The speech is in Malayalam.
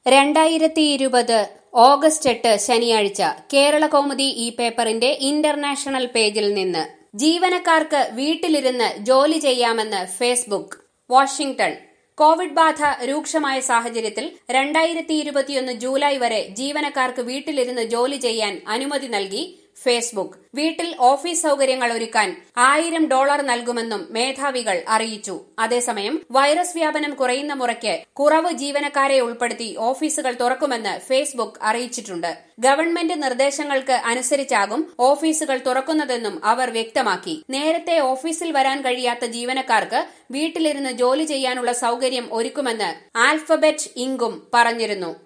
രണ്ടായിരത്തി ഇരുപത് ഓഗസ്റ്റ് എട്ട് ശനിയാഴ്ച കേരള കൗമുദി ഈ പേപ്പറിന്റെ ഇന്റർനാഷണൽ പേജിൽ നിന്ന് ജീവനക്കാർക്ക് വീട്ടിലിരുന്ന് ജോലി ചെയ്യാമെന്ന് ഫേസ്ബുക്ക് വാഷിംഗ്ടൺ കോവിഡ് ബാധ രൂക്ഷമായ സാഹചര്യത്തിൽ രണ്ടായിരത്തി ഇരുപത്തിയൊന്ന് ജൂലൈ വരെ ജീവനക്കാർക്ക് വീട്ടിലിരുന്ന് ജോലി ചെയ്യാൻ അനുമതി നൽകി ഫേസ്ബുക്ക് വീട്ടിൽ ഓഫീസ് സൗകര്യങ്ങൾ ഒരുക്കാൻ ആയിരം ഡോളർ നൽകുമെന്നും മേധാവികൾ അറിയിച്ചു അതേസമയം വൈറസ് വ്യാപനം കുറയുന്ന മുറയ്ക്ക് കുറവ് ജീവനക്കാരെ ഉൾപ്പെടുത്തി ഓഫീസുകൾ തുറക്കുമെന്ന് ഫേസ്ബുക്ക് അറിയിച്ചിട്ടുണ്ട് ഗവൺമെന്റ് നിർദ്ദേശങ്ങൾക്ക് അനുസരിച്ചാകും ഓഫീസുകൾ തുറക്കുന്നതെന്നും അവർ വ്യക്തമാക്കി നേരത്തെ ഓഫീസിൽ വരാൻ കഴിയാത്ത ജീവനക്കാർക്ക് വീട്ടിലിരുന്ന് ജോലി ചെയ്യാനുള്ള സൗകര്യം ഒരുക്കുമെന്ന് ആൽഫബറ്റ് ഇങ്കും പറഞ്ഞിരുന്നു